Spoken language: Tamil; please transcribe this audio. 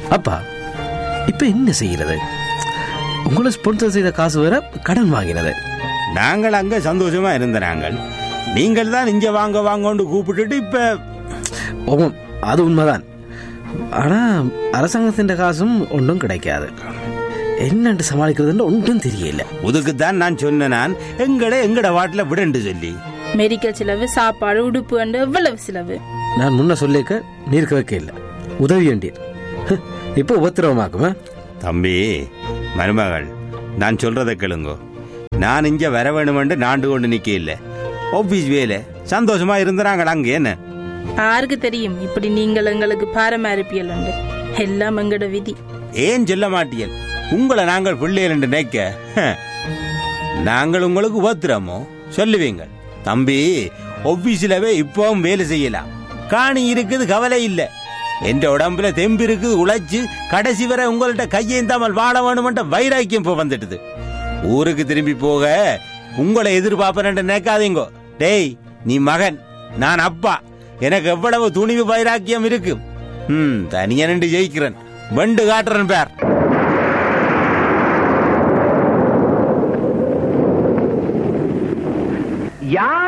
அப்பா இப்போ என்ன செய்கிறது உங்களை ஸ்பான்சர் செய்த காசு வேற கடன் வாங்கினது நாங்கள் அங்க சந்தோஷமா இருந்த நாங்கள் நீங்கள் தான் இங்க வாங்க வாங்கன்னு கூப்பிட்டுட்டு இப்ப ஓமம் அது உண்மைதான் ஆனால் அரசாங்கத்தின் காசும் ஒன்றும் கிடைக்காது என்னன்னு சமாளிக்கிறதுன்னு ஒன்றும் தெரியல உதுக்குத்தான் நான் சொன்னேன் நான் எங்கட எங்கட வாட்டில் விடண்டு சொல்லி மெடிக்கல் செலவு சாப்பாடு உடுப்பு அண்டு எவ்வளவு செலவு நான் முன்ன சொல்லிக்க நீர்க்க வைக்க இல்லை உதவி வேண்டீர் இப்போ உபத்திரவமாக்குமா தம்பி மருமகள் நான் சொல்றதை கேளுங்கோ நான் இங்க வர வேணுமென்று நாண்டு கொண்டு நிக்க இல்ல ஆபீஸ் வேலை சந்தோஷமா இருந்தாங்க அங்க என்ன யாருக்கு தெரியும் இப்படி நீங்கள் எங்களுக்கு பாரமா இருப்பியல் உண்டு எல்லாம் எங்கட விதி ஏன் சொல்ல மாட்டியல் உங்களை நாங்கள் பிள்ளைகள் என்று நினைக்க ஹ, நாங்கள் உங்களுக்கு உபத்திரமோ சொல்லுவீங்க தம்பி ஆபீஸ்லவே இப்பவும் வேலை செய்யலாம் காணி இருக்குது கவலை இல்லை என்ற உடம்புல தெம்பு இருக்குது உழைச்சு கடைசி வரை உங்கள்ட்ட கையேந்தாமல் வாழ வேணுமென்ற வைராக்கியம் இப்போ வந்துட்டுது ஊருக்கு திரும்பி போக உங்களை எதிர்பார்ப்பேன் நினைக்காதீங்கோ டேய் நீ மகன் நான் அப்பா எனக்கு எவ்வளவு துணிவு வைராக்கியம் இருக்கு ம் தனியா நின்று ஜெயிக்கிறேன் வண்டு காட்டுறேன் பேர் யார்